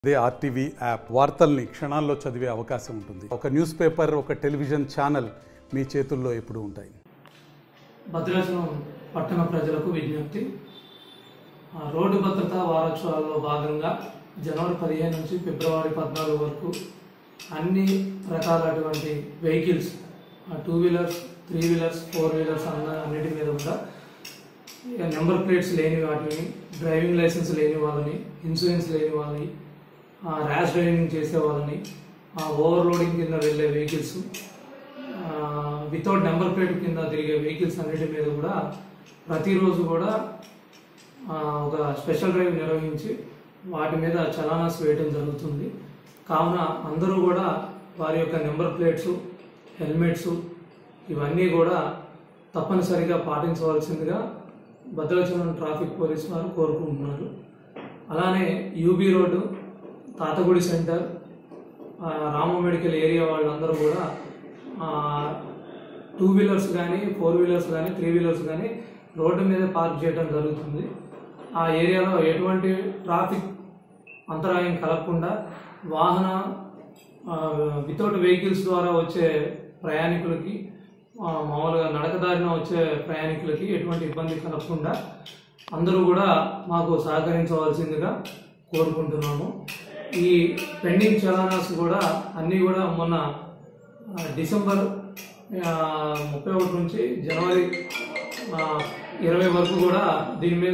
అదే RTV app వార్తల్ని క్షణాల్లో చదివే అవకాశం ఉంటుంది ఒక న్యూస్ పేపర్ ఒక టెలివిజన్ ఛానల్ మీ చేతుల్లో ఎప్పుడూ ఉంటాయి భద్రాచలం పట్టణ ప్రజలకు విజ్ఞప్తి ఆ, రోడ్డు భద్రతా వారోత్సవాల్లో భాగంగా జనవరి పదిహేను నుంచి ఫిబ్రవరి పద్నాలుగు వరకు అన్ని రకాలటువంటి vehicles two wheelers three wheelers four wheelers అన్న అన్నిటి మీద కూడా ఇక నెంబర్ ప్లేట్స్ లేని వాటిని డ్రైవింగ్ లైసెన్స్ లేని వాళ్ళని ఇన్సూరెన్స్ లేని వాళ్ళని ర్యాష్ డ్రైవింగ్ చేసే వాళ్ళని ఓవర్లోడింగ్ కింద వెళ్ళే వెహికల్స్ వితౌట్ నెంబర్ ప్లేట్ కింద తిరిగే వెహికల్స్ అన్నిటి మీద కూడా ప్రతిరోజు కూడా ఆ, ఒక స్పెషల్ డ్రైవ్ నిర్వహించి వాటి మీద చలానాస్ వేయడం జరుగుతుంది కావున అందరూ కూడా వారి యొక్క నెంబర్ ప్లేట్స్ హెల్మెట్స్ ఇవన్నీ కూడా తప్పనిసరిగా పాటించవలసిందిగా భద్రాచలం ట్రాఫిక్ పోలీస్ వారు కోరుకుంటున్నారు అలానే యూబీ రోడ్డు తాతగుడి సెంటర్ ఆ, రామ మెడికల్ ఏరియా వాళ్ళందరూ కూడా ఆ, టూ వీలర్స్ కానీ ఫోర్ వీలర్స్ కానీ త్రీ వీలర్స్ కానీ రోడ్డు మీద పార్క్ చేయడం జరుగుతుంది ఆ ఏరియాలో ఎటువంటి ట్రాఫిక్ అంతరాయం కలగకుండా వాహన వితౌట్ వెహికల్స్ ద్వారా వచ్చే ప్రయాణికులకి ఆ, మామూలుగా నడకదారిన వచ్చే ప్రయాణికులకి ఎటువంటి ఇబ్బంది కలగకుండా అందరూ కూడా మాకు సహకరించవలసిందిగా కోరుకుంటున్నాము ఈ పెండింగ్ చలానాస్ కూడా అన్నీ కూడా మొన్న ఆ, డిసెంబర్ ఆ, ముప్పై ఒకటి నుంచి జనవరి ఆ, ఇరవై వరకు కూడా దీని మీద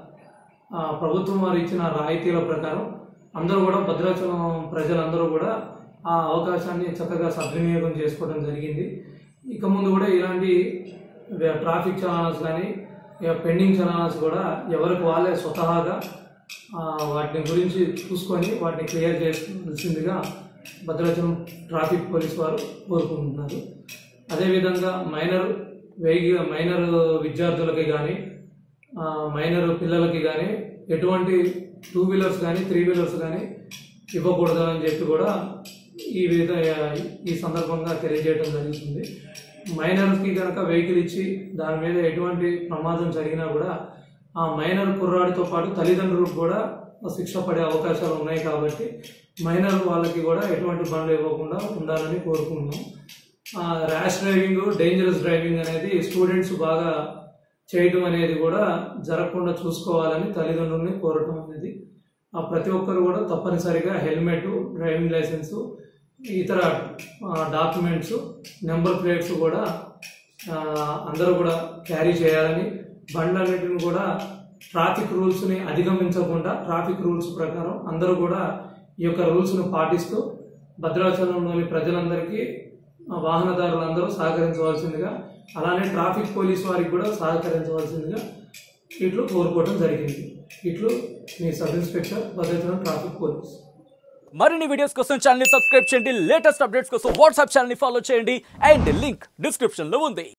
ఆ, ప్రభుత్వం వారు ఇచ్చిన రాయితీల ప్రకారం అందరూ కూడా భద్రాచలం ప్రజలందరూ కూడా ఆ అవకాశాన్ని చక్కగా సద్వినియోగం చేసుకోవడం జరిగింది ఇక ముందు కూడా ఇలాంటి వే- ట్రాఫిక్ చలానాస్ కానీ ఇక పెండింగ్ చలానాస్ కూడా ఎవరికి వాళ్ళే స్వతహాగా ఆ, వాటిని గురించి చూసుకొని వాటిని క్లియర్ చేయాల్సిందిగా భద్రాచలం ట్రాఫిక్ పోలీస్ వారు కోరుకుంటున్నారు అదేవిధంగా మైనర్ వెహికల్ మైనర్ విద్యార్థులకి కానీ మైనర్ పిల్లలకి కానీ ఎటువంటి టూ వీలర్స్ కానీ త్రీ వీలర్స్ కానీ ఇవ్వకూడదు అని చెప్పి కూడా ఈ విధ ఈ సందర్భంగా తెలియజేయడం జరుగుతుంది మైనర్కి కనుక వెహికల్ ఇచ్చి దాని మీద ఎటువంటి ప్రమాదం జరిగినా కూడా ఆ మైనర్ కుర్రాడితో పాటు తల్లిదండ్రులకు కూడా శిక్ష పడే అవకాశాలు ఉన్నాయి కాబట్టి మైనర్ వాళ్ళకి కూడా ఎటువంటి బండ్లు ఇవ్వకుండా ఉండాలని కోరుకుంటున్నాం ర్యాష్ డ్రైవింగ్ డేంజరస్ డ్రైవింగ్ అనేది స్టూడెంట్స్ బాగా చేయటం అనేది కూడా జరగకుండా చూసుకోవాలని తల్లిదండ్రుల్ని కోరటం అనేది ఆ ప్రతి ఒక్కరు కూడా తప్పనిసరిగా హెల్మెట్ డ్రైవింగ్ లైసెన్స్ ఇతర డాక్యుమెంట్స్ నెంబర్ ప్లేట్స్ కూడా ఆ, అందరూ కూడా క్యారీ చేయాలని బండ్లన్నిటిని కూడా ట్రాఫిక్ రూల్స్ని అధిగమించకుండా ట్రాఫిక్ రూల్స్ ప్రకారం అందరూ కూడా ఈ యొక్క రూల్స్ను పాటిస్తూ భద్రాచలంలోని ప్రజలందరికీ ఆ, వాహనదారులందరూ సహకరించవలసిందిగా అలానే ట్రాఫిక్ పోలీస్ వారికి కూడా సహకరించవలసిందిగా ఇట్లు కోరుకోవడం జరిగింది ఇట్లు మీ sub inspector Bhadrachalam traffic police మరిన్ని వీడియోస్ కోసం ఛానల్ ని సబ్స్క్రైబ్ చేయండి లేటెస్ట్ అప్డేట్స్ కోసం వాట్సాప్ ఛానల్ ని ఫాలో చేయండి అండ్ లింక్ డిస్క్రిప్షన్ లో ఉంది